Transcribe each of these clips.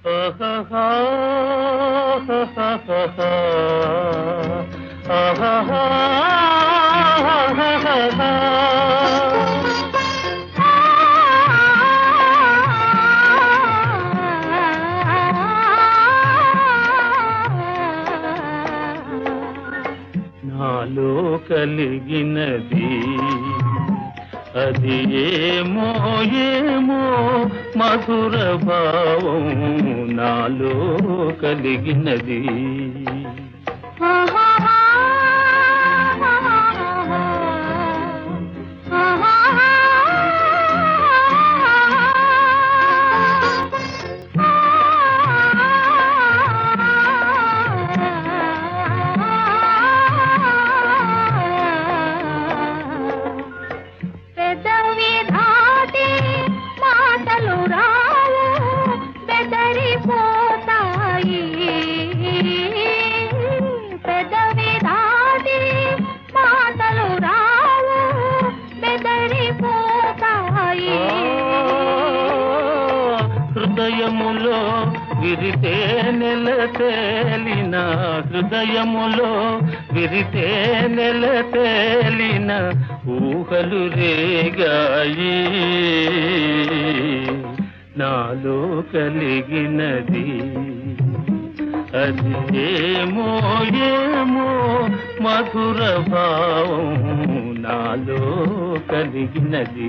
నాలో కలిగినది అది ఏమో ఏమో మధుర భావం నాలో కలిగినది పెదవి దాటి మాటలు రావు బెదరిపోతాయి పెదవి దాటి మాటలు రావు బెదరిపోతాయి హృదయములో విరితే నెల తేలిన హృదయములో విరితే నెల తేలిన ఊహలు రేగాయి నాలో కలిగినది అది ఏమో ఏమో మధుర భావం నాలో కలిగినది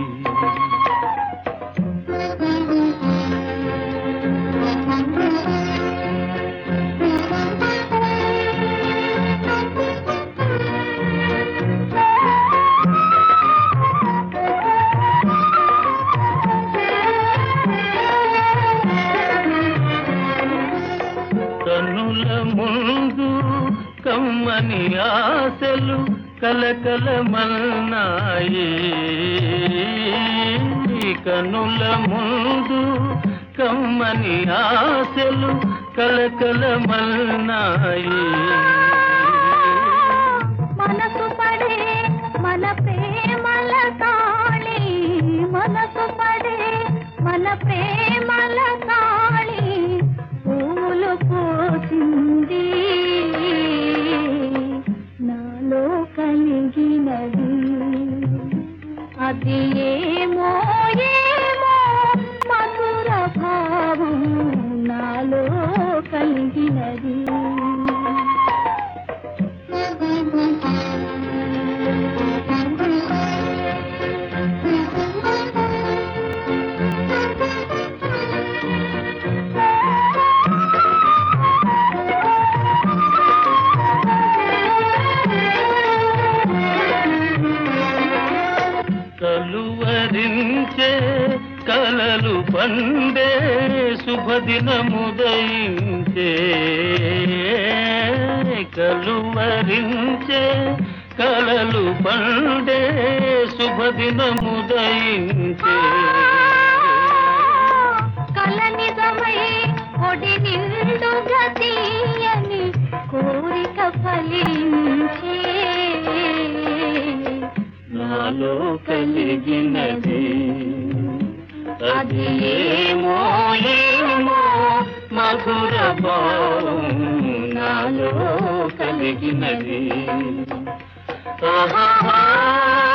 కన్నుల ముందు కమ్మని ఆశలు కలకల మల్నాయి కన్నుల ముందు కమ్మని ఆశలు కలకల మల్నాయి మనసు పడే మన ప్రేమల తాళి మనసు పడే మన ప్రేమల తాళి పూలు పోసింది నాలో కలిగినది అది ఏమో ఏమో మధుర భావం నాలో కలిగినది కలువరించే కలలు పండే శుభదినముదయించే కలువరించే కలలు పండే శుభదినముదయించే కల నిజమై ఒడి నిండుగా తీయని కోరిక ఫలించే నాలో కలిగినది అది ఏమో ఏమో మధుర భావం నాలో కలిగినది ఆహా